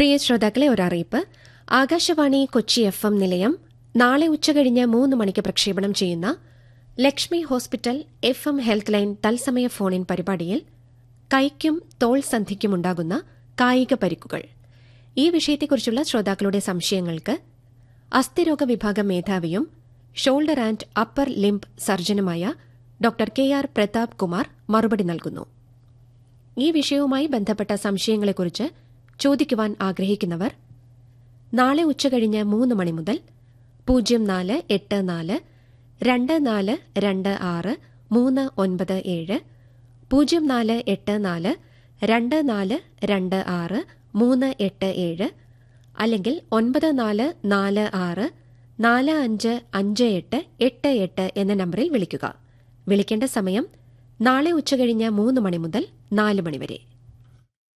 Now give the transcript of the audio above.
പ്രിയ ശ്രോതാക്കളെ ഒരറിയിപ്പ് Akashvani Kochi F M നിലയം നാളെ ഉച്ചകഴിഞ്ഞ് മൂന്ന് മണിക്ക് പ്രക്ഷേപണം ചെയ്യുന്ന Lakshmi hospital F M health line തത്സമയ ഫോണിൻ പരിപാടിയിൽ കൈക്കും തോൾ സന്ധിക്കുമുണ്ടാകുന്ന കായിക പരിക്കുകൾ ഈ വിഷയത്തെക്കുറിച്ചുള്ള ശ്രോതാക്കളുടെ സംശയങ്ങൾക്ക് അസ്ഥിരോഗ വിഭാഗം മേധാവിയും ഷോൾഡർ ആൻഡ് അപ്പർ ലിംബ് സർജനുമായ doctor K R Prathap Kumar മറുപടി നൽകുന്നു ഈ വിഷയവുമായി ബന്ധപ്പെട്ട സംശയങ്ങളെക്കുറിച്ച് ചോദിക്കുവാൻ ആഗ്രഹിക്കുന്നവർ നാളെ ഉച്ചകഴിഞ്ഞ് മൂന്ന് മണി മുതൽ പൂജ്യം നാല് എട്ട് നാല് രണ്ട് നാല് രണ്ട് ആറ് മൂന്ന് ഒൻപത് ഏഴ് പൂജ്യം നാല് എട്ട് നാല് രണ്ട് നാല് രണ്ട് ആറ് മൂന്ന് എട്ട് ഏഴ് അല്ലെങ്കിൽ ഒൻപത് നാല് നാല് ആറ് നാല് അഞ്ച് അഞ്ച് എട്ട് എട്ട് എട്ട് എന്ന നമ്പറിൽ വിളിക്കുക വിളിക്കേണ്ട സമയം നാളെ ഉച്ചകഴിഞ്ഞ് മൂന്ന് മണി മുതൽ നാല് മണി വരെ